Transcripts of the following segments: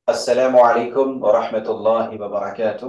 السلام عليكم ورحمة الله وبركاته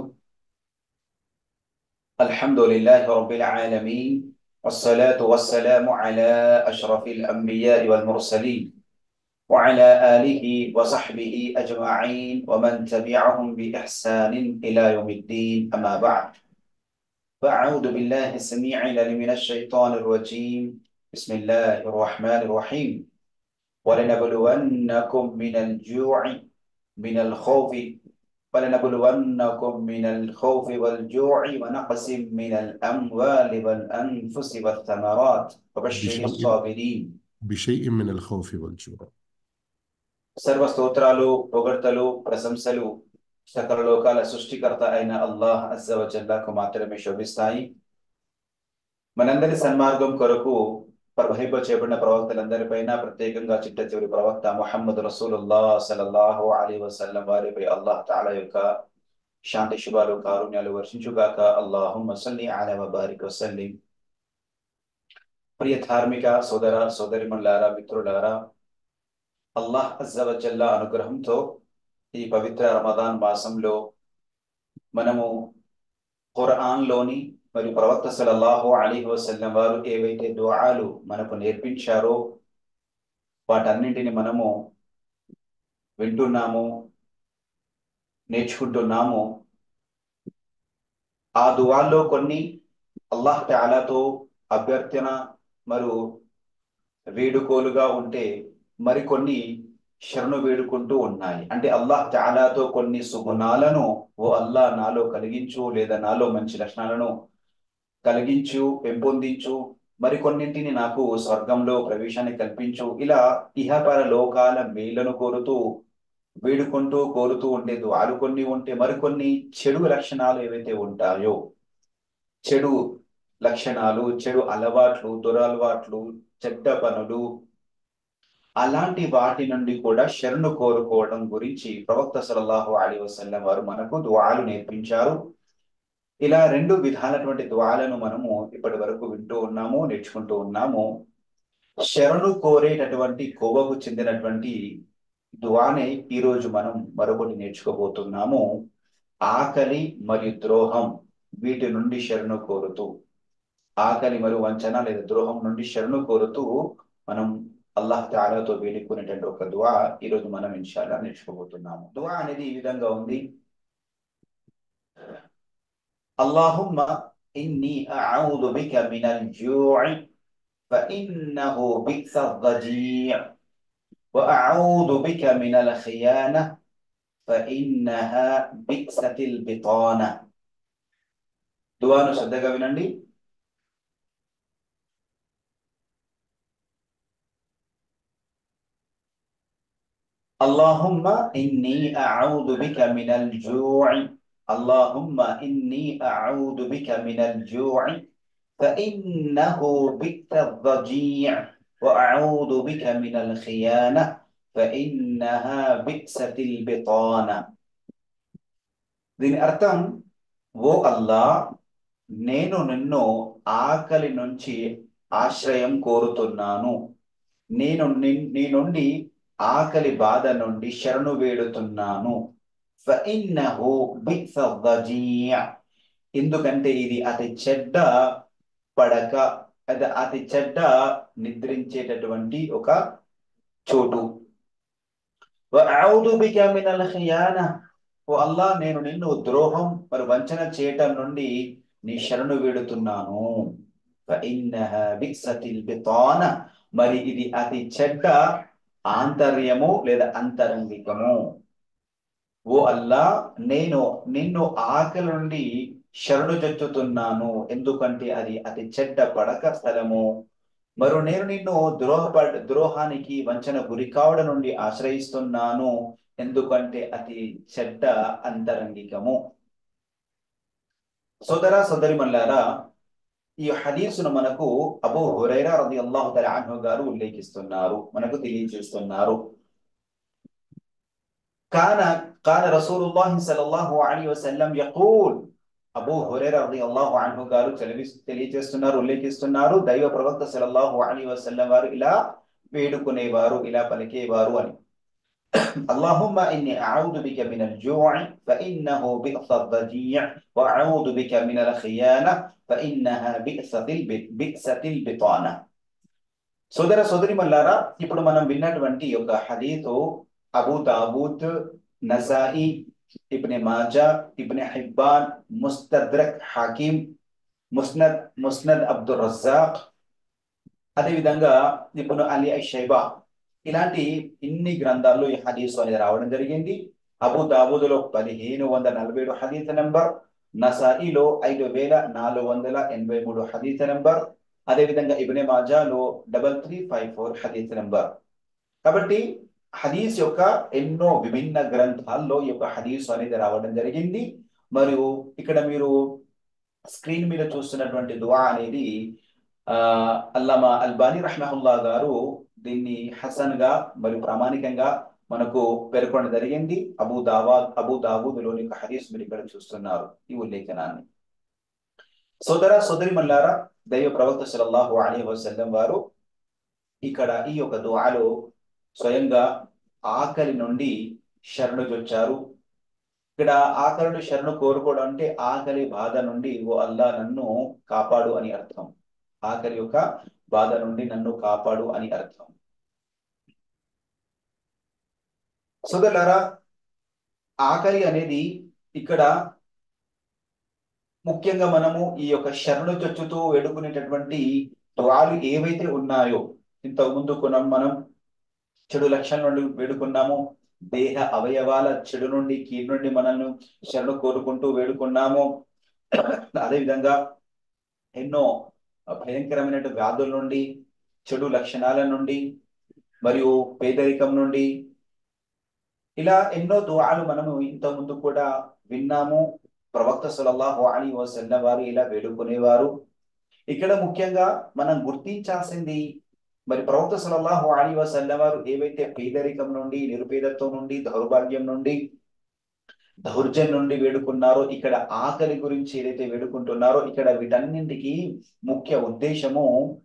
الحمد لله رب العالمين والصلاة والسلام على أشرف الأنبياء والمرسلين وعلى آله وصحبه أجمعين ومن تبعهم بإحسان إلى يوم الدين أما بعد فأعوذ بالله السميع العليم من الشيطان الرجيم بسم الله الرحمن الرحيم ولنبلونكم من الجوع من الخوف ولنبلونكم من الخوف والجوع ونقص من الأموال والأنفس والثمرات وبشر بشيء الصابرين بشيء من الخوف والجوع సర్వ స్తోత్రాలు పొగడ్తలు ప్రశంసలు సకల లోకాల సృష్టికర్త అయిన అల్లాహ్ అజ్జవజల్లాకు మాత్రమే శోభిస్తాయి మనందరి సన్మార్గం కొరకు ప్రవహింప చేయబడిన ప్రవక్తలందరిపైన ప్రత్యేకంగా చిట్ట చివరి ప్రవక్త ముహమ్మద్ రసూలుల్లా సలల్లాహు అలీ వసల్లం వారిపై అల్లాహ్ తాలా యొక్క శాంతి శుభాలు కారుణ్యాలు వర్షించుగాక అల్లాహు మసల్లి అలా వబారిక్ వసల్లిం ప్రియ ధార్మిక సోదర సోదరిమణులారా మిత్రులారా అల్లాహ్ అజ్జవజల్లా అనుగ్రహంతో ఈ పవిత్ర రమదాన్ మాసంలో మనము ఖురాన్లోని మరియు ప్రవక్త సల్లల్లాహు అలీహి వసల్లం వారు ఏవైతే దుఆలు మనకు నేర్పించారో వాటన్నింటిని మనము వింటున్నాము నేర్చుకుంటున్నాము ఆ దువాల్లో కొన్ని అల్లాహ్ తాలాతో అభ్యర్థన మరియు వేడుకోలుగా ఉంటే మరికొన్ని శరణు వేడుకుంటూ ఉన్నాయి అంటే అల్లాహ్ తాలాతో కొన్ని సుగుణాలను ఓ అల్లాహ్ నాలో కలిగించు లేదా నాలో మంచి లక్షణాలను కలిగించు పెంపొందించు మరికొన్నింటిని నాకు స్వర్గంలో ప్రవేశాన్ని కల్పించు ఇలా ఇహపర లోకాల మేళ్లను కోరుతూ వేడుకుంటూ కోరుతూ ఉండే దుఆలు కొన్ని ఉంటే మరికొన్ని చెడు లక్షణాలు ఏవైతే ఉంటాయో చెడు లక్షణాలు చెడు అలవాట్లు దురలవాట్లు చెడ్డ పనులు అలాంటి వాటి నుండి కూడా శరణు కోరుకోవడం గురించి ప్రవక్త సల్లల్లాహు అలీ వసల్లం వారు మనకు దుఆలు నేర్పించారు ఇలా రెండు విధాలటువంటి దుఆలను మనము ఇప్పటి వరకు వింటూ ఉన్నాము నేర్చుకుంటూ ఉన్నాము శరణు కోరేటటువంటి కోవకు చెందినటువంటి దువానే ఈరోజు మనం మరొకటి నేర్చుకోబోతున్నాము ఆకలి మరియు ద్రోహం వీటి నుండి శరణు కోరుతూ ఆకలి మరియు వంచన లేదా ద్రోహం నుండి శరణు కోరుతూ మనం అల్లాహ్ తాలాతో వేడుకునేటువంటి ఒక దువా ఈరోజు మనం ఇన్షాల్లా నేర్చుకోబోతున్నాము దువా అనేది ఈ విధంగా ఉంది اللهم إني أعوذ بك من الجوع فإنه بئس الضجيع وأعوذ بك من الخيانة فإنها بئست البطانة దువాను శ్రద్ధగా వినండి اللهم إني أعوذ بك من الجوع اللهم إني أعوذ بك من الجوع فإنه بئس الضجيع وأعوذ بك من الخيانة فإنها بئست البطانة దీని అర్థం ఓ అల్లా నేను నిన్ను ఆకలి నుంచి ఆశ్రయం కోరుతున్నాను నేను ని- నీ నుండి ఆకలి బాధ నుండి శరణు వేడుతున్నాను فإنه بئس الضجيع ఎందుకంటే ఇది అతి చెడ్డ పడక అది అతి చెడ్డ నిద్రించేటటువంటి ఒక చోటు وأعوذ بك من الخيانة ఓ అల్లా నేను నిన్ను ద్రోహం మరి వంచన చేయటం నుండి నీ శరణు వేడుతున్నాను فإنها بئست البطانة మరి ఇది అతి చెడ్డ ఆంతర్యము లేదా అంతరంగికము ఓ అల్లా నేను నిన్ను ఆకలి నుండి శరణు చెందుతున్నాను ఎందుకంటే అది అతి చెడ్డ పడక స్థలము మరో నేను నిన్ను ద్రోహపడ ద్రోహానికి వంచన గురి కావడం నుండి ఆశ్రయిస్తున్నాను ఎందుకంటే అతి చెడ్డ అంతరంగికము సోదర సోదరిమల్లారా ఈ హదీసును మనకు అబూ హురైరా రదియల్లాహు తఆలా అన్హు గారు ఉల్లేఖిస్తున్నారు మనకు తెలియజేస్తున్నారు కాన కాన రసూలుల్లాహి సల్లల్లాహు అలైహి వసల్లం యఖూల్ అబూ హురైరా రదియల్లాహు అన్హు గారు తెలివి తెలియజేస్తున్నారు ఉల్లేఖిస్తున్నారు దైవ ప్రవక్త సల్లల్లాహు అలైహి వసల్లం వారు ఇలా వేడుకునేవారు ఇలా పలికేవారు అని اللهم إني أعوذ بك من الجوع فإنه بئس الضجيع وأعوذ بك من الخيانة فإنها بئسة الب- بئسة البطانة సోదర సోదరి మల్లారా ఇప్పుడు మనం విన్నటువంటి ఒక హదీతు అబూ దావూద్ నసాయి ఇబ్నె మాజా ఇబ్నె హిబ్బాన్ ముస్తద్రక్ హకీం ముస్నద్ ముస్నద్ అబ్దుల్ రజాక్ అదేవిధంగా ఇప్పుడు అలీ షైబా ఇలాంటి ఇన్ని గ్రంథాల్లో ఈ హదీసు అనేది రావడం జరిగింది అబూ దావూదులో పదిహేను వందల నలభై ఏడు హదీత నెంబర్ నసాయిలో ఐదు వేల నాలుగు వందల ఎనభై మూడు హదీత నెంబర్ అదేవిధంగా ఇబ్నె మాజాలో డబల్ త్రీ ఫైవ్ ఫోర్ హదీత్ నెంబర్ కాబట్టి హదీస్ యొక్క ఎన్నో విభిన్న గ్రంథాల్లో ఈ యొక్క హదీస్ అనేది రావడం జరిగింది మరియు ఇక్కడ మీరు స్క్రీన్ మీద చూస్తున్నటువంటి దువా అనేది ఆ అల్లామా అల్బానీ రహ్మహుల్లా గారు దీన్ని హసన్ గా మరియు ప్రామాణికంగా మనకు పేర్కొనడం జరిగింది అబూ దావా అబూ దావూద్లోని ఒక హదీస్ మీరు ఇక్కడ చూస్తున్నారు ఈ ఉల్లేఖనాన్ని సోదర సోదరి మల్లారా దైవ ప్రవక్త సల్లల్లాహు అలైహి వసల్లం వారు ఇక్కడ ఈ యొక్క దుఆలో స్వయంగా ఆకలి నుండి శరణుజొచ్చారు ఇక్కడ ఆకలి శరణు కోరుకోవడం అంటే ఆకలి బాధ నుండి ఓ అల్లా నన్ను కాపాడు అని అర్థం ఆకలి యొక్క బాధ నుండి నన్ను కాపాడు అని అర్థం సోదరులారా ఆకలి అనేది ఇక్కడ ముఖ్యంగా మనము ఈ యొక్క శరణు చొచ్చుతూ వేడుకునేటటువంటి దుఆలు ఏవైతే ఉన్నాయో ఇంతకు ముందు కొనం మనం చెడు లక్షణం నుండి వేడుకున్నాము దేహ అవయవాల చెడు నుండి కీడు నుండి మనల్ని శరణు కోరుకుంటూ వేడుకున్నాము అదేవిధంగా ఎన్నో భయంకరమైన వ్యాధుల నుండి చెడు లక్షణాల నుండి మరియు పేదరికం నుండి ఇలా ఎన్నో దుఆలు మనము ఇంత ముందు కూడా విన్నాము ప్రవక్త సల్లల్లాహు అలీ వసల్లం వారు ఇలా వేడుకునేవారు ఇక్కడ ముఖ్యంగా మనం గుర్తించాల్సింది మరి ప్రవక్త సల్లల్లాహు అలీ వసల్లం వారు ఏవైతే పేదరికం నుండి నిరుపేదత్వం నుండి దౌర్భాగ్యం నుండి దౌర్జన్యం నుండి వేడుకున్నారో ఇక్కడ ఆకలి గురించి ఏదైతే వేడుకుంటున్నారో ఇక్కడ వీటన్నింటికి ముఖ్య ఉద్దేశము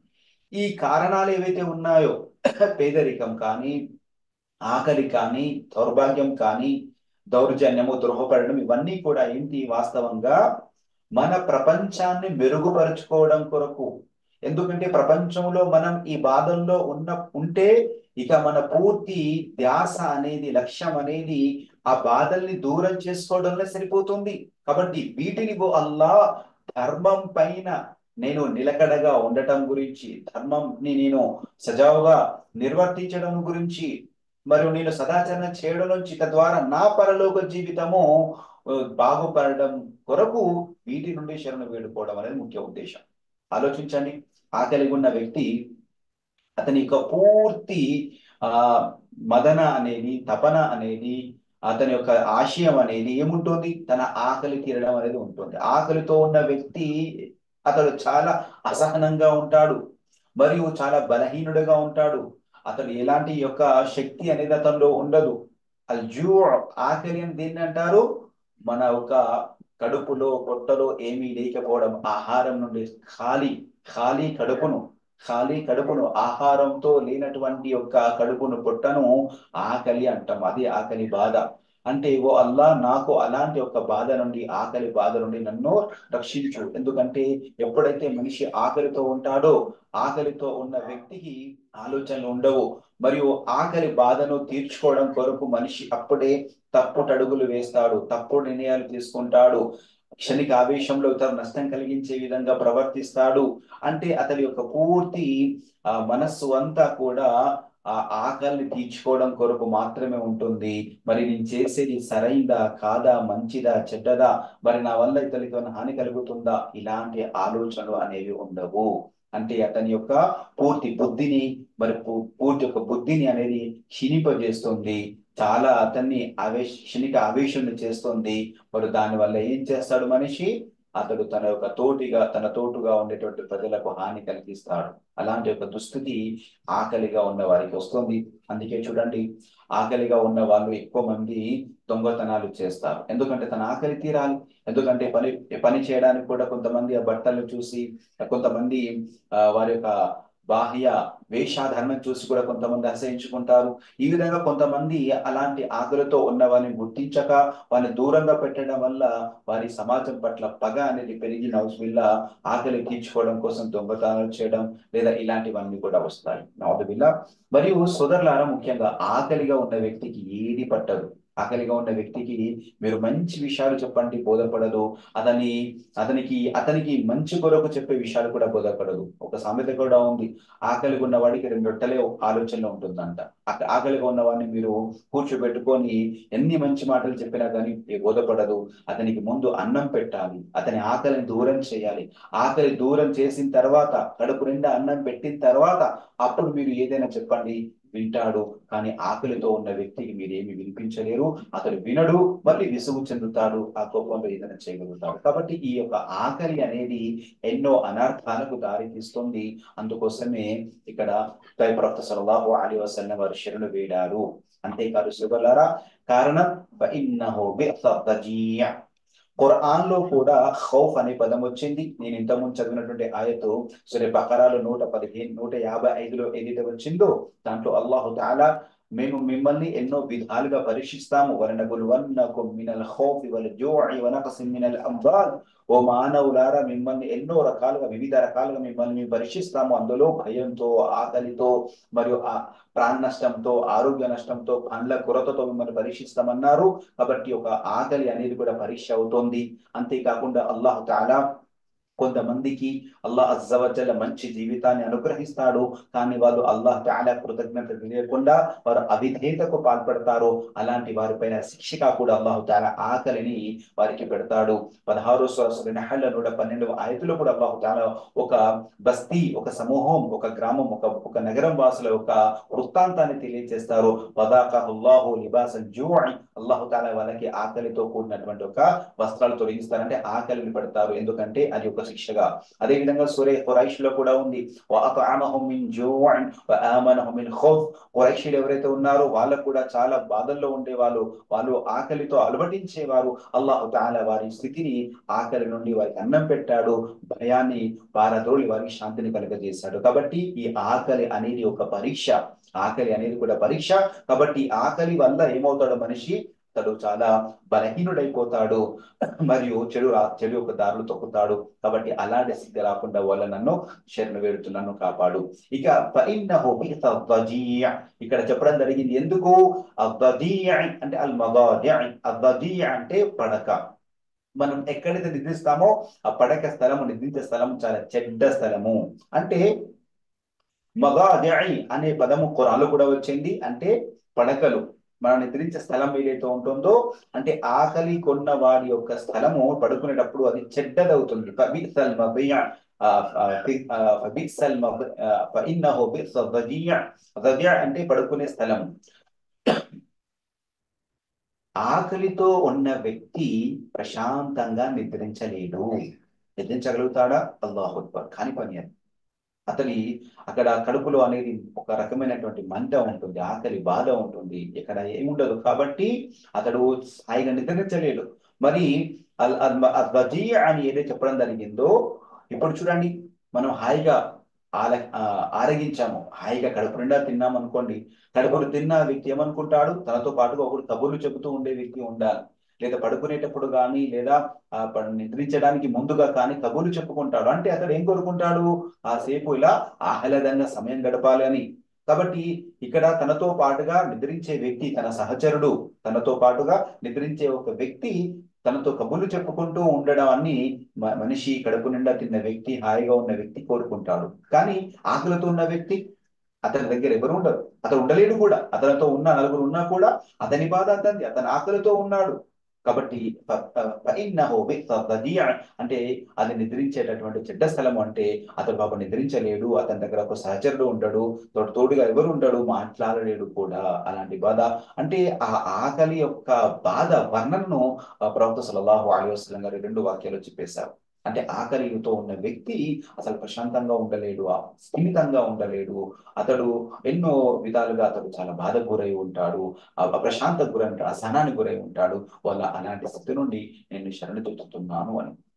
ఈ కారణాలు ఏవైతే ఉన్నాయో పేదరికం కానీ ఆకలి కానీ దౌర్భాగ్యం కానీ దౌర్జన్యము ద్రోహపడడం ఇవన్నీ కూడా ఏంటి వాస్తవంగా మన ప్రపంచాన్ని మెరుగుపరుచుకోవడం కొరకు ఎందుకంటే ప్రపంచంలో మనం ఈ బాధల్లో ఉన్న ఉంటే ఇక మన పూర్తి ధ్యాస అనేది లక్ష్యం అనేది ఆ బాధల్ని దూరం చేసుకోవడంలో సరిపోతుంది కాబట్టి వీటిని ఓ అల్లా ధర్మం పైన నేను నిలకడగా ఉండటం గురించి ధర్మంని నేను సజావుగా నిర్వర్తించడం గురించి మరియు నేను సదాచరణ చేయడం నుంచి తద్వారా నా పరలోక జీవితము బాగుపడడం కొరకు వీటి నుండి శరణు వేడుకోవడం అనేది ముఖ్య ఉద్దేశం ఆలోచించండి ఆకలి ఉన్న వ్యక్తి అతని యొక్క పూర్తి ఆ మదన అనేది తపన అనేది అతని యొక్క ఆశయం అనేది ఏముంటుంది తన ఆకలి తీరడం అనేది ఉంటుంది ఆకలితో ఉన్న వ్యక్తి అతడు చాలా అసహనంగా ఉంటాడు మరియు చాలా బలహీనుడిగా ఉంటాడు అతడు ఎలాంటి యొక్క శక్తి అనేది అతనిలో ఉండదు అల్ జూ ఆకలి అని దేన్ని అంటారు మన ఒక కడుపులో పొట్టలో ఏమీ లేకపోవడం ఆహారం నుండి ఖాళీ ఖాళీ కడుపును ఖాళీ కడుపును ఆహారంతో లేనటువంటి యొక్క కడుపును పొట్టను ఆకలి అంటాం అది ఆకలి బాధ అంటే ఓ అల్లా నాకు అలాంటి ఒక బాధ నుండి ఆకలి బాధ నుండి నన్ను రక్షించు ఎందుకంటే ఎప్పుడైతే మనిషి ఆకలితో ఉంటాడో ఆకలితో ఉన్న వ్యక్తికి ఆలోచనలు ఉండవు మరియు ఆకలి బాధను తీర్చుకోవడం కొరకు మనిషి అప్పుడే తప్పుటడుగులు వేస్తాడు తప్పుడు నిర్ణయాలు తీసుకుంటాడు క్షణిక ఆవేశంలో ఇతర నష్టం కలిగించే విధంగా ప్రవర్తిస్తాడు అంటే అతని యొక్క పూర్తి ఆ మనస్సు అంతా కూడా ఆ ఆకలిని తీర్చుకోవడం కొరకు మాత్రమే ఉంటుంది మరి నేను చేసేది సరైందా కాదా మంచిదా చెడ్డదా మరి నా వల్ల ఇతనికి ఏమైనా హాని కలుగుతుందా ఇలాంటి ఆలోచనలు అనేవి ఉండవు అంటే అతని యొక్క పూర్తి బుద్ధిని మరి పూర్తి యొక్క బుద్ధిని అనేది క్షీణింపజేస్తుంది చాలా అతన్ని ఆవేశ క్షణిక ఆవేశం చేస్తుంది మరి దాని వల్ల ఏం చేస్తాడు మనిషి అతడు తన యొక్క తోటిగా తన తోటుగా ఉండేటువంటి ప్రజలకు హాని కలిగిస్తాడు అలాంటి ఒక దుస్థితి ఆకలిగా ఉన్న వారికి వస్తుంది అందుకే చూడండి ఆకలిగా ఉన్న వాళ్ళు ఎక్కువ మంది దొంగతనాలు చేస్తారు ఎందుకంటే తన ఆకలి తీరాలి ఎందుకంటే పని పని చేయడానికి కూడా కొంతమంది ఆ బట్టలు చూసి కొంతమంది వారి యొక్క బాహ్య వేషాధరణం చూసి కూడా కొంతమంది అసహించుకుంటారు ఈ విధంగా కొంతమంది అలాంటి ఆకలితో ఉన్న వారిని గుర్తించక వారిని దూరంగా పెట్టడం వల్ల వారి సమాజం పట్ల పగ అనేది పెరిగి నౌజుబిల్ల ఆకలి తీర్చుకోవడం కోసం దొంగతనాలు చేయడం లేదా ఇలాంటివన్నీ కూడా వస్తాయి నౌజుబిల్ల మరియు సోదరులారా ముఖ్యంగా ఆకలిగా ఉన్న వ్యక్తికి ఏది పట్టదు ఆకలిగా ఉన్న వ్యక్తికి మీరు మంచి విషయాలు చెప్పండి బోధపడదు అతని అతనికి అతనికి మంచి కొరకు చెప్పే విషయాలు కూడా బోధపడదు ఒక సామెత కూడా ఉంది ఆకలిగా ఉన్న వాడికి రెండు రొట్టెలే ఆలోచనలో ఉంటుందంట ఆ- ఆకలిగా ఉన్న వాడిని మీరు కూర్చోబెట్టుకొని ఎన్ని మంచి మాటలు చెప్పినా కానీ బోధపడదు అతనికి ముందు అన్నం పెట్టాలి అతని ఆకలిని దూరం చేయాలి ఆకలి దూరం చేసిన తర్వాత కడుపు నిండా అన్నం పెట్టిన తర్వాత అప్పుడు మీరు ఏదైనా చెప్పండి వింటాడు కానీ ఆకలితో ఉన్న వ్యక్తికి మీరు ఏమి వినిపించలేరు అతడు వినడు మళ్ళీ విసుగు చెందుతాడు ఆ కోపంలో ఏదైనా చేయగలుగుతాడు కాబట్టి ఈ యొక్క ఆకలి అనేది ఎన్నో అనర్థాలకు దారితీస్తుంది అందుకోసమే ఇక్కడ ప్రవక్త సల్లల్లాహు అలైహి వసల్లం వారు శరణు వేడారు అంతేకాదు సుగలారా కారణం ఫఇన్నహు బి'స ضجيع. ఖురాన్ లో కూడా ఖౌఫ్ అనే పదం వచ్చింది నేను ఇంతకుముందు చదివినటువంటి ఆయతో సరే బకరాలు నూట పదిహేను నూట యాభై ఐదులో ఏదైతే వచ్చిందో దాంట్లో అల్లాహు తాలా మేము మిమ్మల్ని ఎన్నో విధాలుగా పరీక్షిస్తాము వలనబులువన్నకుం మినల్ ఖౌఫి వల్ జూ'i వ నక్సిన్ మినల్ అంబాల్ ఓ మానవులారా మిమ్మల్ని ఎన్నో రకాలుగా వివిధ రకాలుగా మిమ్మల్ని మేము పరీక్షిస్తాము అందులో భయంతో ఆకలితో మరియు ఆ ప్రాణ నష్టంతో ఆరోగ్య నష్టంతో పండ్ల కొరతతో మిమ్మల్ని పరీక్షిస్తామన్నారు కాబట్టి ఒక ఆకలి అనేది కూడా పరీక్ష అవుతోంది అంతేకాకుండా అల్లాహ్ తాలా కొంతమందికి అల్లాహ్ అజ్జవజల మంచి జీవితాన్ని అనుగ్రహిస్తాడు కానీ వాళ్ళు అల్లాహ్ తాలా కృతజ్ఞత తెలియకుండా వారు అవిధేయతకు పాల్పడతారు అలాంటి వారిపైన శిక్షగా కూడా అల్లాహ్ తాలా ఆకలిని వారికి పెడతాడు పదహారు నహళ్ళ నూట పన్నెండవ ఆయతులో కూడా అల్లాహ్ తాలా ఒక బస్తీ ఒక సమూహం ఒక గ్రామం ఒక ఒక నగరం వాసుల యొక్క వృత్తాంతాన్ని తెలియజేస్తారు వదాకహుల్లాహు లిబాసల్ జూ'i అల్లాహు తాలా వాళ్ళకి ఆకలితో కూడినటువంటి ఒక వస్త్రాలు తొలగిస్తారంటే ఆకలిని పెడతారు ఎందుకంటే అది ఒక శిక్షగా అదే విధంగా సూరే ఖురైష్ లో కూడా ఉంది వఅతఅమహుం మిన్ జూ'న్ వఆమనహుం మిన్ ఖౌఫ్ ఖురైషీలు ఎవరైతే ఉన్నారో వాళ్ళకు కూడా చాలా బాధల్లో ఉండేవాళ్ళు వాళ్ళు ఆకలితో అలవటించేవారు అల్లాహు తాలా వారి స్థితిని ఆకలి నుండి వారికి అన్నం పెట్టాడు భయాన్ని పారద్రోలి వారికి శాంతిని కలుగజేశాడు కాబట్టి ఈ ఆకలి అనేది ఒక పరీక్ష ఆకలి అనేది కూడా పరీక్ష కాబట్టి ఆకలి వల్ల ఏమవుతాడు మనిషి అతడు చాలా బలహీనుడైపోతాడు మరియు చెడు రా- చెడు యొక్క దారులు తొక్కుతాడు కాబట్టి అలాంటి స్థితి రాకుండా వాళ్ళ నన్ను శరణు వేడుతున్నాను కాపాడు ఇక ఫఇన్నహు బి'స ضجيع. ఇక్కడ చెప్పడం జరిగింది ఎందుకు అద్దీయ అంటే అల్ మదాజి అద్దీయ అంటే పడక మనం ఎక్కడైతే నిద్రిస్తామో ఆ పడక స్థలము నిద్రించే స్థలం చాలా చెడ్డ స్థలము అంటే మగాజి అనే పదము ఖురాన్లో కూడా వచ్చింది అంటే పడకలు మనం నిద్రించే స్థలం ఏదైతే ఉంటుందో అంటే ఆకలి కొన్న వాడి యొక్క స్థలము పడుకునేటప్పుడు అది చెడ్డదవుతుంది ఫబిసల్ మదియ ఆ, ఆ, ఫి- ఆ, ఫబిసల్ మద- ఆ, ఫఇన్నహు బి'స ضجيع. ضجيع అంటే పడుకునే స్థలం ఆకలితో ఉన్న వ్యక్తి ప్రశాంతంగా నిద్రించలేడు నిద్రించగలుగుతాడా అల్లాహు అక్బర్ కాని పని అది అతని అక్కడ కడుపులో అనేది ఒక రకమైనటువంటి మంట ఉంటుంది ఆకలి బాధ ఉంటుంది ఇక్కడ ఏముండదు కాబట్టి అతడు హాయిగా నిద్రించలేడు మరి అల్ అల్- అద్వజీయ అని ఏదైతే చెప్పడం జరిగిందో ఇప్పుడు చూడండి మనం హాయిగా ఆల ఆ, ఆరగించాము హాయిగా కడుపు నిండా తిన్నాం అనుకోండి కడుపును తిన్న వ్యక్తి ఏమనుకుంటాడు తనతో పాటుగా ఒకడు కబుర్లు చెబుతూ ఉండే వ్యక్తి ఉండాలి లేదా పడుకునేటప్పుడు కానీ లేదా ఆ, ప- నిద్రించడానికి ముందుగా కానీ కబుర్లు చెప్పుకుంటాడు అంటే అతడు ఏం కోరుకుంటాడు ఆ సేపు ఇలా ఆహ్లాదంగా సమయం గడపాలి అని కాబట్టి ఇక్కడ తనతో పాటుగా నిద్రించే వ్యక్తి తన సహచరుడు తనతో పాటుగా నిద్రించే ఒక వ్యక్తి తనతో కబుర్లు చెప్పుకుంటూ ఉండడాన్ని మ- మనిషి కడుపు నిండా తిన్న వ్యక్తి హాయిగా ఉన్న వ్యక్తి కోరుకుంటాడు కానీ ఆకలితో ఉన్న వ్యక్తి అతని దగ్గర ఎవరు ఉండరు అతను ఉండలేడు కూడా అతనితో ఉన్న నలుగురు ఉన్నా కూడా అతని బాధ అతనిది అతని ఆకలితో ఉన్నాడు కాబట్టి ఫ- ఫ- ఫఇన్నహు బి'స ضجيع అంటే అది నిద్రించేటటువంటి చెడ్డ స్థలం అంటే అతను పాప నిద్రించలేడు అతని దగ్గర ఒక సహచరుడు ఉంటాడు తోడు తోడుగా ఎవరు ఉంటాడు మాట్లాడలేడు కూడా అలాంటి బాధ అంటే ఆ ఆకలి యొక్క బాధ వర్ణనను ఆ, ప్రవక్త సల్లల్లాహు అలైహి వసల్లం గారు రెండు వాక్యాలు చెప్పేశారు అంటే ఆకలితో ఉన్న వ్యక్తి అసలు ప్రశాంతంగా ఉండలేడు ఆ స్థిమితంగా ఉండలేడు అతడు ఎన్నో విధాలుగా అతడు చాలా బాధ గురై ఉంటాడు ఆ అప్రశాంత గురై ఉంటాడు అసహనానికి గురై ఉంటాడు వాళ్ళ అలాంటి స్థితి నుండి నేను శరణు తొక్కుతున్నాను అని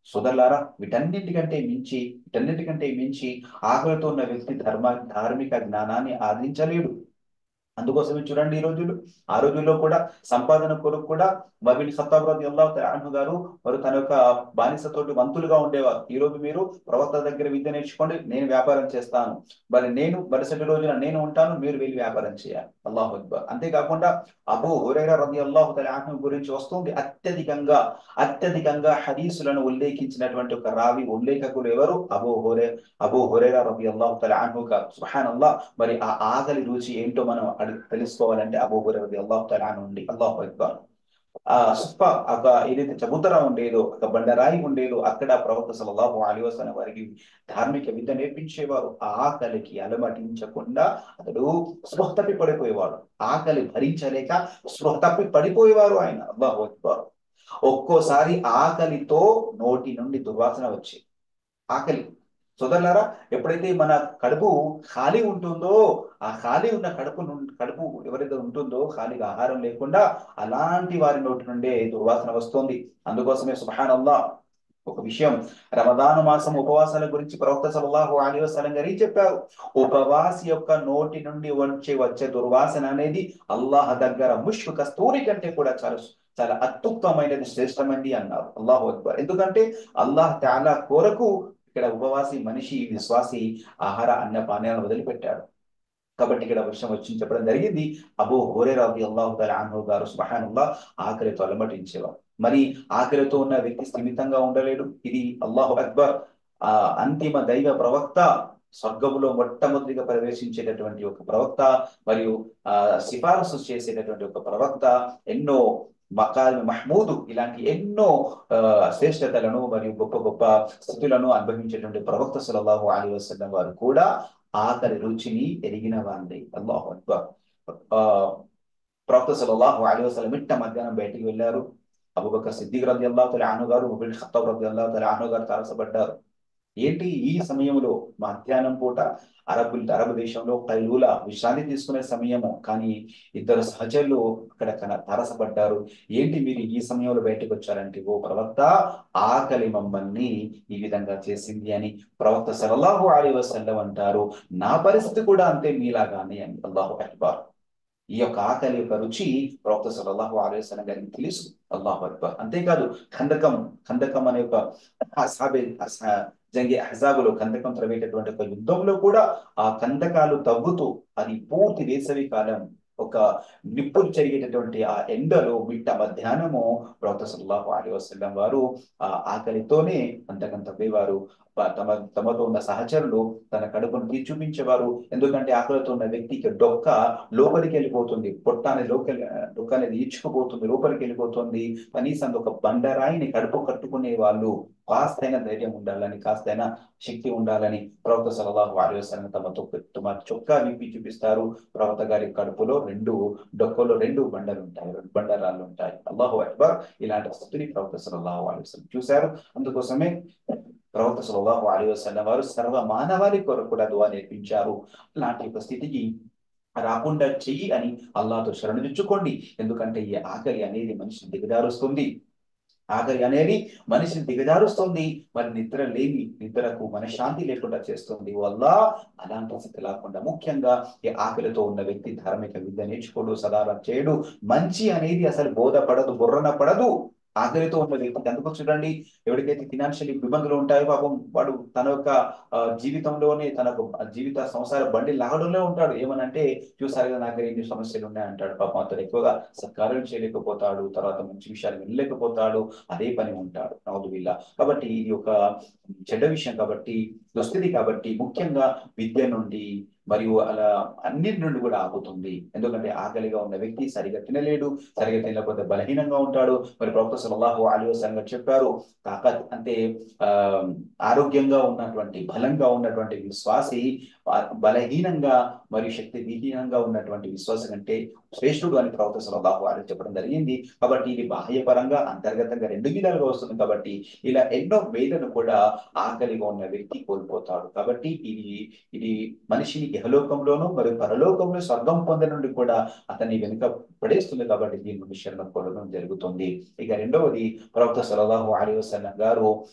సోదరులారా వీటన్నిటికంటే మించి వీటన్నిటికంటే మించి ఆకలితో ఉన్న వ్యక్తి ధర్మ ధార్మిక జ్ఞానాన్ని ఆర్జించలేడు అందుకోసమే చూడండి ఈ రోజులు ఆ రోజుల్లో కూడా సంపాదన కొరకు కూడా మబిన్ ఖత్తాబ్ రది అల్లాహ్ తఆలా గారు వారు తన యొక్క బానిసతోటి వంతులుగా ఉండేవారు ఈ రోజు మీరు ప్రవక్త దగ్గర విద్య నేర్చుకోండి నేను వ్యాపారం చేస్తాను మరి నేను మరుసటి రోజున నేను ఉంటాను మీరు వెళ్ళి వ్యాపారం చేయాలి అల్లాహు అక్బర్ అంతేకాకుండా అబూ హురైరా రది అల్లాహు తఆలా గురించి వస్తుంది అత్యధికంగా అత్యధికంగా హదీసులను ఉల్లేఖించినటువంటి ఒక రావి ఉల్లేఖకులు ఎవరు అబూ హురే అబూ హురైరా రది అల్లాహు తఆలా గారు సుబ్హానల్లాహ్ మరి ఆ ఆకలి రుచి ఏంటో మనం అడి- తెలుసుకోవాలంటే అబూ హురైరా రది అల్లాహు తఆలా నుండి అల్లాహు అక్బర్ ఆ సుప్ప ఒక ఏదైతే చబుతరా ఉండేదో ఒక బండరాయి ఉండేదో అక్కడ ప్రవక్త సల్లల్లాహు అలైహి వసల్లం వారికి ధార్మిక విద్య నేర్పించేవారు ఆ ఆకలికి అలమటించకుండా అతడు స్పృహ తప్పి పడిపోయేవాడు ఆకలి భరించలేక స్పృహ తప్పి పడిపోయేవారు ఆయన అల్లాహు అక్బర్ ఒక్కోసారి ఆకలితో నోటి నుండి దుర్వాసన వచ్చి ఆకలి సోదరులారా ఎప్పుడైతే మన కడుపు ఖాళీ ఉంటుందో ఆ ఖాళీ ఉన్న కడుపు నుండి కడుపు ఎవరైతే ఉంటుందో ఖాళీగా ఆహారం లేకుండా అలాంటి వారి నోటి నుండే దుర్వాసన వస్తుంది అందుకోసమే సుబ్హానల్లాహ్ ఒక విషయం రమదాను మాసం ఉపవాసాల గురించి ప్రవక్త సల్లల్లాహు అలైహి వసల్లం గారు చెప్పారు ఉపవాసి యొక్క నోటి నుండి వచ్చే వచ్చే దుర్వాసన అనేది అల్లాహ్ దగ్గర ముష్కు కస్తూరి కంటే కూడా చాలా చాలా అత్యుత్తమైనది శ్రేష్టమైనది అన్నారు అల్లాహు అక్బర్ ఎందుకంటే అల్లాహ్ తాలా కొరకు ఇక్కడ ఉపవాసి మనిషి విశ్వాసి ఆహార అన్న పానీయాలను వదిలిపెట్టాడు కాబట్టి ఇక్కడ విషయం వచ్చి చెప్పడం జరిగింది అబూ హోరే రబి అల్లాహు అన్హు గారు సుబహానుల్లా ఆకలితో అలమటించేవారు మరి ఆకలితో ఉన్న వ్యక్తి స్థిమితంగా ఉండలేడు ఇది అల్లాహు అక్బర్ ఆ అంతిమ దైవ ప్రవక్త స్వర్గములో మొట్టమొదటిగా ప్రవేశించేటటువంటి ఒక ప్రవక్త మరియు ఆ సిఫారసు చేసేటటువంటి ఒక ప్రవక్త ఎన్నో మకాల్ మహమూదు ఇలాంటి ఎన్నో ఆ, శ్రేష్టతలను మరియు గొప్ప గొప్ప స్థితులను అనుభవించేటువంటి ప్రవక్త సల్లల్లాహు అలైహి వసల్లం వారు కూడా ఆకలి రుచిని ఎరిగిన వారి అల్లాహు అక్బర్ ఆ, ప్రవక్త సల్లల్లాహు అలైహి వసల్లం మిట్ట మధ్యాహ్నం బయటికి వెళ్ళారు అబూబకర్ సిద్దిక్ రది అల్లాహు తల అను గారు ముబిన్ ఖత్తాబ్ రది అల్లాహు తల అను గారు తారసపడ్డారు ఏంటి ఈ సమయంలో మధ్యాహ్నం పూట అరబ్ అరబ్ దేశంలో కైలూల విశ్రాంతి తీసుకునే సమయము కానీ ఇద్దరు సహచరులు అక్కడ కన- తారసపడ్డారు ఏంటి మీరు ఈ సమయంలో బయటకు వచ్చారంటే ఓ ప్రవక్త ఆకలి మమ్మల్ని ఈ విధంగా చేసింది అని ప్రవక్త సల్లల్లాహు అలైహి వసల్లం అంటారు నా పరిస్థితి కూడా అంతే మీలాగానే అని అల్లాహు అక్బర్ ఈ యొక్క ఆకలి యొక్క రుచి ప్రవక్త సల్లల్లాహు అలైహి వసల్లం గారికి తెలుసు అల్లాహు అక్బర్ అంతేకాదు ఖందకం ఖందకం అనే ఒక అసాబే అసా- జంగే అహజాబులో కందకం త్రవేటటువంటి ఒక యుద్ధంలో కూడా ఆ కందకాలు తవ్వుతూ అది పూర్తి వేసవి కాలం ఒక నిప్పులు చెరిగేటటువంటి ఆ ఎండలో మిట్ట మధ్యాహ్నము ప్రవక్త సల్లల్లాహు అలైహి వసల్లం వారు ఆ ఆకలితోనే కందకం తవ్వేవారు ప- తమ తమతో ఉన్న సహచరులు తన కడుపును తీర్చి చూపించేవారు ఎందుకంటే ఆకలితో ఉన్న వ్యక్తికి డొక్క లోపలికి వెళ్ళిపోతుంది పొట్ట అనేది లోపలి డొక్క అనేది ఈడ్చుకుపోతుంది లోపలికి వెళ్ళిపోతుంది కనీసం ఒక బండరాయిని కడుపు కట్టుకునే వాళ్ళు కాస్తైనా ధైర్యం ఉండాలని కాస్తైనా శక్తి ఉండాలని ప్రవక్త సలహు ఆలోచన తమ తొక్క తమ చొక్కా విప్పి చూపిస్తారు ప్రవక్త గారి కడుపులో రెండు డొక్కలో రెండు బండలు ఉంటాయి రెండు బండరాళ్ళు ఉంటాయి అల్లాహు అక్బర్ ఇలాంటి స్థితిని ప్రవక్త సలహు ఆలోచన చూశారు అందుకోసమే ప్రవక్త సలహు ఆలోచన వారు సర్వ మానవాళి కొరకు కూడా దువా నేర్పించారు అలాంటి ఒక స్థితికి రాకుండా చెయ్యి అని అల్లాహతో శరణుదిచ్చుకోండి ఎందుకంటే ఈ ఆకలి అనేది మనిషిని దిగదారుస్తుంది ఆకలి అనేది మనిషిని దిగజారుస్తుంది మరి నిద్ర లేని నిద్రకు మనశ్శాంతి లేకుండా చేస్తుంది వల్ల అలాంటి స్థితి లేకుండా ముఖ్యంగా ఈ ఆకలితో ఉన్న వ్యక్తి ధార్మిక విద్య నేర్చుకోడు సదారం చేయడు మంచి అనేది అసలు బోధపడదు బుర్రన పడదు ఆకలితో ఉన్న వ్యక్తి అందుకు చూడండి ఎవరికైతే ఫినాన్షియల్ ఇబ్బందులు ఉంటాయో పాపం వాడు తన యొక్క ఆ, జీవితంలోనే తనకు జీవిత సంసార బండి లాగడంలో ఉంటాడు ఏమనంటే చూసారు కదా నాకు ఎన్ని సమస్యలు ఉన్నాయి అంటాడు పాపం అతను ఎక్కువగా సత్కారం చేయలేకపోతాడు తర్వాత మంచి విషయాలు వినలేకపోతాడు అదే పని ఉంటాడు నవదువిల్లా కాబట్టి ఇది ఒక చెడ్డ విషయం కాబట్టి దుస్థితి కాబట్టి ముఖ్యంగా విద్య నుండి మరియు అలా అన్నిటి నుండి కూడా ఆపుతుంది ఎందుకంటే ఆకలిగా ఉన్న వ్యక్తి సరిగా తినలేడు సరిగా తినలేకపోతే బలహీనంగా ఉంటాడు మరి ప్రవక్త సల్లల్లాహు అలైహి వసల్లం గారు చెప్పారు తాకత్ అంటే ఆ ఆరోగ్యంగా ఉన్నటువంటి బలంగా ఉన్నటువంటి విశ్వాసి ఆ, బలహీనంగా మరియు శక్తి విహీనంగా ఉన్నటువంటి విశ్వాసం కంటే శ్రేష్ఠుడు అని ప్రవక్త సల్లల్లాహు అలైహి చెప్పడం జరిగింది కాబట్టి ఇది బాహ్యపరంగా అంతర్గతంగా రెండు విధాలుగా వస్తుంది కాబట్టి ఇలా ఎన్నో వేదను కూడా ఆకలిగా ఉన్న వ్యక్తి కోల్పోతాడు కాబట్టి ఇది ఇది మనిషిని ఇహలోకంలోనూ మరియు పరలోకంలో స్వర్గం పొందే నుండి కూడా అతన్ని వెనుక పడేస్తుంది కాబట్టి దీని నుండి శరణం కోరడం జరుగుతుంది ఇక రెండవది ప్రవక్త సల్లల్లాహు అలైహి వసల్లం గారు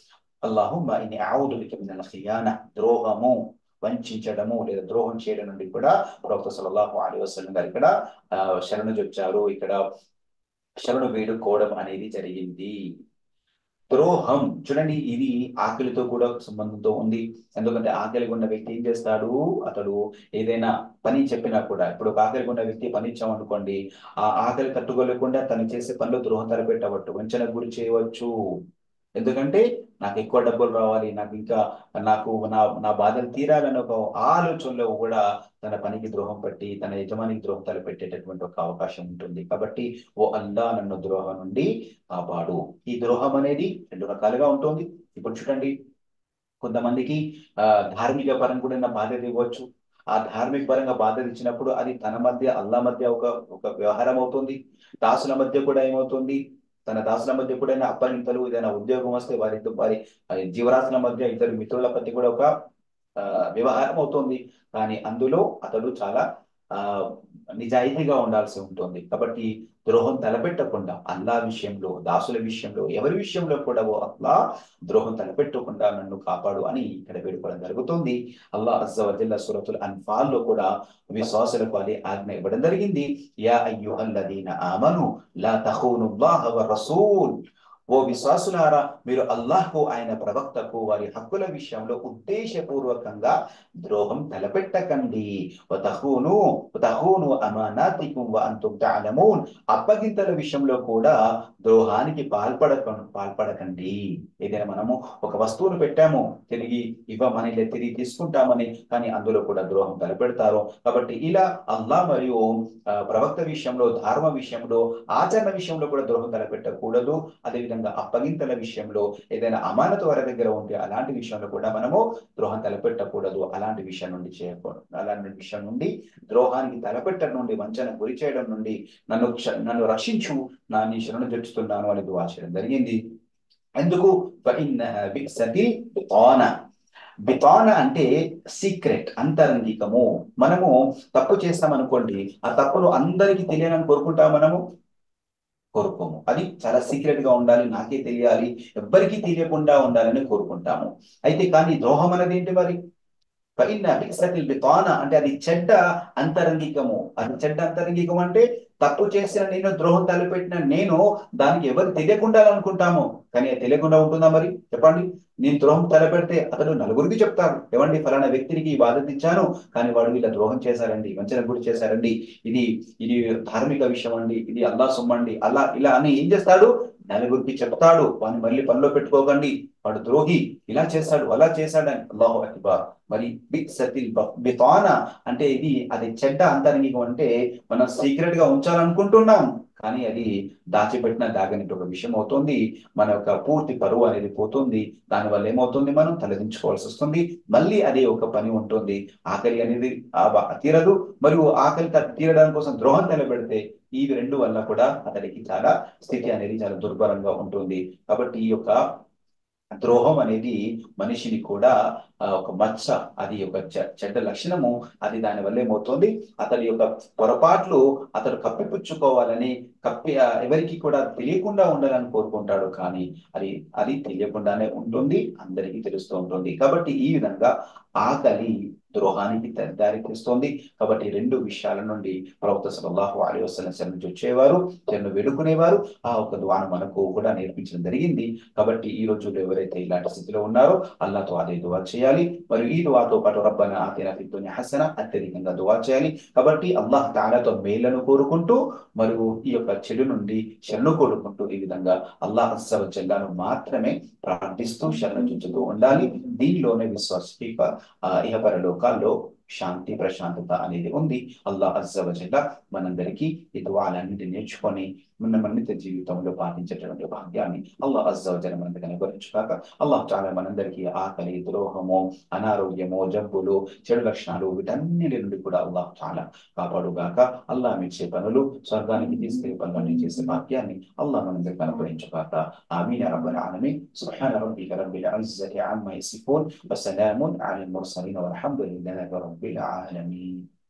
అల్లాహుమ్మ ఇన్ని ఆవుదు మినల్ ఖియాన ద్రోహము వంచడము లేదా ద్రోహం చేయడం నుండి కూడా ప్రవక్త సల్లల్లాహు అలైహి వసల్లం గారు ఇక్కడ ఆ, శరణు చొచ్చారు ఇక్కడ శరణు వేడుకోవడం అనేది జరిగింది ద్రోహం చూడండి ఇది ఆకలితో కూడా సంబంధంతో ఉంది ఎందుకంటే ఆకలి ఉన్న వ్యక్తి ఏం చేస్తాడు అతడు ఏదైనా పని చెప్పినా కూడా ఇప్పుడు ఒక ఆకలి ఉన్న వ్యక్తి పని ఇచ్చామనుకోండి ఆ ఆకలి తట్టుకోలేకుండా తను చేసే పనిలో ద్రోహం తలపెట్టవచ్చు వంచనకు గురి చేయవచ్చు ఎందుకంటే నాకు ఎక్కువ డబ్బులు రావాలి నాకు ఇంకా నాకు నా నా బాధలు తీరాలని ఒక ఆలోచనలో కూడా తన పనికి ద్రోహం పట్టి తన యజమానికి ద్రోహం తలపెట్టేటటువంటి ఒక అవకాశం ఉంటుంది కాబట్టి ఓ అల్లా నన్ను ద్రోహం నుండి కాపాడు ఈ ద్రోహం అనేది రెండు రకాలుగా ఉంటుంది ఇప్పుడు చూడండి కొంతమందికి ఆ ధార్మిక పరంగా కూడా బాధ్యత ఇవ్వచ్చు ఆ ధార్మిక పరంగా బాధ్యత ఇచ్చినప్పుడు అది తన మధ్య అల్లా మధ్య ఒక ఒక వ్యవహారం అవుతుంది దాసుల మధ్య కూడా ఏమవుతుంది తన దాసుల మధ్య కూడా ఏదైనా అప్పగింతలు ఏదైనా ఉద్యోగం వస్తే వారి వారి ఆ, జీవరాశుల మధ్య ఇద్దరు మిత్రుల మధ్య కూడా ఒక ఆ, వ్యవహారం అవుతుంది కానీ అందులో అతడు చాలా ఆ నిజాయితీగా ఉండాల్సి ఉంటుంది కాబట్టి ద్రోహం తలపెట్టకుండా అల్లా విషయంలో దాసుల విషయంలో ఎవరి విషయంలో కూడా ఓ అల్లా ద్రోహం తలపెట్టకుండా నన్ను కాపాడు అని ఇక్కడ వేడుకోవడం జరుగుతుంది అల్లా అజ్జవజల్ల సురతుల్ అన్ఫాల్ లో కూడా విశ్వాసులకు అది ఆజ్ఞ ఇవ్వడం జరిగింది యా అయ్యుహల్లదీన ఆమను లా తఖూనుల్లాహ వ రసూల్ ఓ విశ్వాసులారా మీరు అల్లాహ్కు ఆయన ప్రవక్తకు వారి హక్కుల విషయంలో ఉద్దేశపూర్వకంగా ద్రోహం తలపెట్టకండి వతహూను వతహూను అమానాతికుం వ అంతుం తఅలమూన్ అప్పగింతల విషయంలో కూడా ద్రోహానికి పాల్పడక పాల్పడకండి ఏదైనా మనము ఒక వస్తువును పెట్టాము తిరిగి ఇవ్వమని లేదా తిరిగి తీసుకుంటామని కానీ అందులో కూడా ద్రోహం తలపెడతారు కాబట్టి ఇలా అల్లా మరియు ఆ, ప్రవక్త విషయంలో ధర్మ విషయంలో ఆచరణ విషయంలో కూడా ద్రోహం తలపెట్టకూడదు అదేవిధంగా అప్పగింతల విషయంలో ఏదైనా అమానత వారి దగ్గర ఉంటే అలాంటి విషయంలో కూడా మనము ద్రోహం తలపెట్టకూడదు అలాంటి విషయం నుండి చేయకూడదు అలాంటి విషయం నుండి ద్రోహానికి తలపెట్టడం నుండి వంచన గురి చేయడం నుండి నన్ను క్ష- నన్ను రక్షించు నా నీ శరణు తెచ్చుతున్నాను అని దువా చేయడం జరిగింది ఎందుకు فإنها بئست البطانة బితాన అంటే సీక్రెట్ అంతరంగికము మనము తప్పు చేస్తాం అనుకోండి ఆ తప్పులు అందరికీ తెలియాలని కోరుకుంటాం మనము కోరుకోము అది చాలా సీక్రెట్ గా ఉండాలి నాకే తెలియాలి ఎవ్వరికీ తెలియకుండా ఉండాలని కోరుకుంటాము అయితే కానీ ద్రోహం అనేది ఏంటి మరి ఫైన్ బిక్సతిల్ బితాన అంటే అది చెడ్డ అంతరంగికము అది చెడ్డ అంతరంగికం అంటే తప్పు చేసిన నేను ద్రోహం తలపెట్టిన నేను దానికి ఎవరు తెలియకుండా అనుకుంటాము కానీ అది తెలియకుండా ఉంటుందా మరి చెప్పండి నేను ద్రోహం తలపెడితే అతడు నలుగురికి చెప్తారు ఏమండి ఫలానా వ్యక్తికి ఈ బాధ్యత ఇచ్చాను కానీ వాడు వీళ్ళ ద్రోహం చేశారండి వంచన గురి చేశారండి ఇది ఇది ధార్మిక విషయం అండి ఇది అల్లా సొమ్మండి అల్లా ఇలా అని ఏం చేస్తాడు నలుగురికి చెప్తాడు వాడిని మళ్ళీ పనిలో పెట్టుకోకండి వాడు ద్రోహి ఇలా చేశాడు అలా చేశాడని అల్లాహు అక్బర్ మరి బిగ్ సతిల్ బితాన అంటే ఇది అది చెడ్డ అంతరంగికం అంటే మనం సీక్రెట్ గా ఉంచాలనుకుంటున్నాం కానీ అది దాచిపెట్టిన దాగనిటి ఒక విషయం అవుతుంది మన యొక్క పూర్తి పరువు అనేది పోతుంది దానివల్ల ఏమవుతుంది మనం తలదించుకోవాల్సి వస్తుంది మళ్ళీ అదే ఒక పని ఉంటుంది ఆకలి అనేది ఆ బ- తీరదు మరియు ఆకలి త- తీరడానికి కోసం ద్రోహం నిలబెడితే ఈ రెండు వల్ల కూడా అతనికి చాలా స్థితి అనేది చాలా దుర్భరంగా ఉంటుంది కాబట్టి ఈ యొక్క ద్రోహం అనేది మనిషిని కూడా ఆ, ఒక మచ్చ అది ఒక చె- చెడ్డ లక్షణము అది దాని వల్ల ఏమవుతుంది అతని యొక్క పొరపాట్లు అతడు కప్పిపుచ్చుకోవాలని కప్పి ఆ, ఎవరికి కూడా తెలియకుండా ఉండాలని కోరుకుంటాడు కానీ అది అది తెలియకుండానే ఉంటుంది అందరికీ తెలుస్తూ ఉంటుంది కాబట్టి ఈ విధంగా ఆకలి ద్రోహానికి ద- దారి తీస్తుంది కాబట్టి ఈ రెండు విషయాల నుండి ప్రవక్త సల్లల్లాహు అలైహి వసల్లం శరణు వచ్చేవారు శరణు వేడుకునేవారు ఆ ఒక దువాను మనకు కూడా నేర్పించడం జరిగింది కాబట్టి ఈ రోజుల్లో ఎవరైతే ఇలాంటి స్థితిలో ఉన్నారో అల్లాతో అదే దువా చేయాలి మరియు ఈ దువాతో పాటు రబ్బన ఆతినా ఫిద్ దున్యా హసన అత్యధికంగా దువా చేయాలి కాబట్టి అల్లాహ్ తాలాతో మేళ్లను కోరుకుంటూ మరియు ఈ యొక్క చెడు నుండి శరణు కోరుకుంటూ ఈ విధంగా అల్లాహ్ అస్సవ జల్లాను మాత్రమే ప్రార్థిస్తూ శరణ చుంచుతూ ఉండాలి దీనిలోనే విశ్వాసకి ఆ, ఇహపర లోకాల్లో శాంతి ప్రశాంతత అనేది ఉంది అల్లాహ్ అజ్జవజల్ల మనందరికీ ఈ దువాలన్నింటి నేర్చుకొని మన మన్నిత జీవితంలో పాటించేటటువంటి భాగ్యాన్ని అల్లాహ్ అజ్జవజల మనందరికీ అనుగ్రహించుగాక అల్లాహ్ చాలా మనందరికీ ఆకలి ద్రోహము అనారోగ్యము జబ్బులు చెడు లక్షణాలు వీటన్నిటి నుండి కూడా అల్లాహ్ చాలా కాపాడుగాక అల్లాహ్ మెచ్చే పనులు స్వర్గానికి తీసుకెళ్లే పనులన్నీ చేసే భాగ్యాన్ని అల్లాహ్ మనందరికీ అనుగ్రహించుగాక ఆమీన్ యా రబ్బల్ ఆలమీన్ సుబ్హాన రబ్బిక రబ్బిల్ ఇజ్జతి అమ్మా యసిఫూన్ వసలామున్ అలల్ ముర్సలీన్ والحمد لله رب العالمين